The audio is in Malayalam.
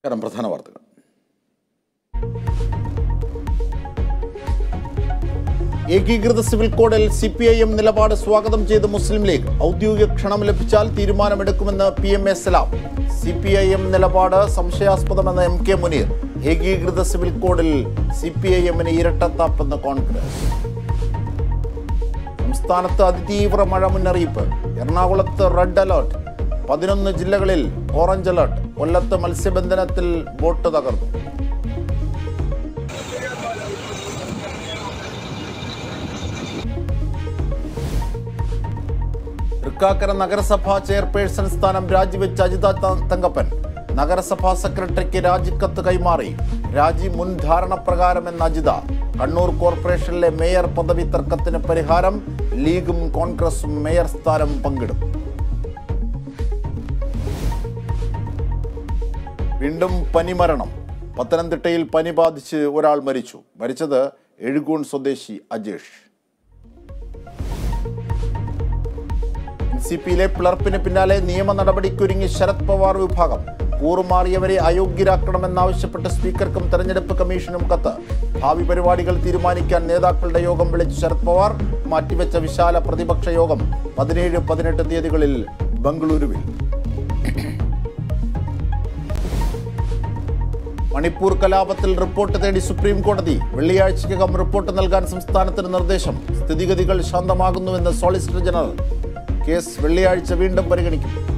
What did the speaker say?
കാരണം പ്രധാന വാർത്തകൾ ഏകീകൃത സിവിൽ കോഡിൽ സി പി ഐ എം നിലപാട് സ്വാഗതം ചെയ്ത് മുസ്ലിം ലീഗ് ഔദ്യോഗിക ക്ഷണം ലഭിച്ചാൽ തീരുമാനമെടുക്കുമെന്ന് P M A Salam C P I M നിലപാട് സംശയാസ്പദമെന്ന് എം കെ മുനീർ ഏകീകൃത സിവിൽ കോഡിൽ സി പി ഐ എമ്മിന് ഇരട്ടത്താപ്പെന്ന് കോൺഗ്രസ് സംസ്ഥാനത്ത് അതിതീവ്ര മഴ മുന്നറിയിപ്പ് എറണാകുളത്ത് റെഡ് അലേർട്ട് പതിനൊന്ന് ജില്ലകളിൽ ഓറഞ്ച് അലേർട്ട് കൊല്ലത്ത് മത്സ്യബന്ധനത്തിൽ ബോട്ട് തകർന്നു തൃക്കാക്കര നഗരസഭാ ചെയർപേഴ്സൺ സ്ഥാനം രാജിവെച്ച അജിത ത- തങ്കപ്പൻ നഗരസഭാ സെക്രട്ടറിക്ക് രാജിക്കത്ത് കൈമാറി രാജി മുൻധാരണ പ്രകാരമെന്ന അജിത കണ്ണൂർ കോർപ്പറേഷനിലെ മേയർ പദവി തർക്കത്തിന് പരിഹാരം ലീഗും കോൺഗ്രസും മേയർ സ്ഥാനം പങ്കിടും വീണ്ടും പനിമരണം പത്തനംതിട്ടയിൽ പനി ബാധിച്ച് ഒരാൾ മരിച്ചു മരിച്ചത് എഴുകൂൺ സ്വദേശി അജേഷ് എൻ സി പിയിലെ പിളർപ്പിന് പിന്നാലെ നിയമ നടപടിക്കൊരുങ്ങി ശരത് പവാർ വിഭാഗം കൂറുമാറിയവരെ അയോഗ്യരാക്കണമെന്നാവശ്യപ്പെട്ട് സ്പീക്കർക്കും തെരഞ്ഞെടുപ്പ് കമ്മീഷനും കത്ത് ഭാവി പരിപാടികൾ തീരുമാനിക്കാൻ നേതാക്കളുടെ യോഗം വിളിച്ച് ശരത് പവാർ മാറ്റിവെച്ച വിശാല പ്രതിപക്ഷ യോഗം പതിനേഴ് പതിനെട്ട് തീയതികളിൽ ബംഗളൂരുവിൽ മണിപ്പൂർ കലാപത്തിൽ റിപ്പോർട്ട് തേടി സുപ്രീം കോടതി വെള്ളിയാഴ്ചയ്ക്കകം റിപ്പോർട്ട് നൽകാൻ സംസ്ഥാനത്തിന് നിർദ്ദേശം സ്ഥിതിഗതികൾ ശാന്തമാകുന്നുവെന്ന് സോളിസിറ്റർ ജനറൽ കേസ് വെള്ളിയാഴ്ച വീണ്ടും പരിഗണിക്കും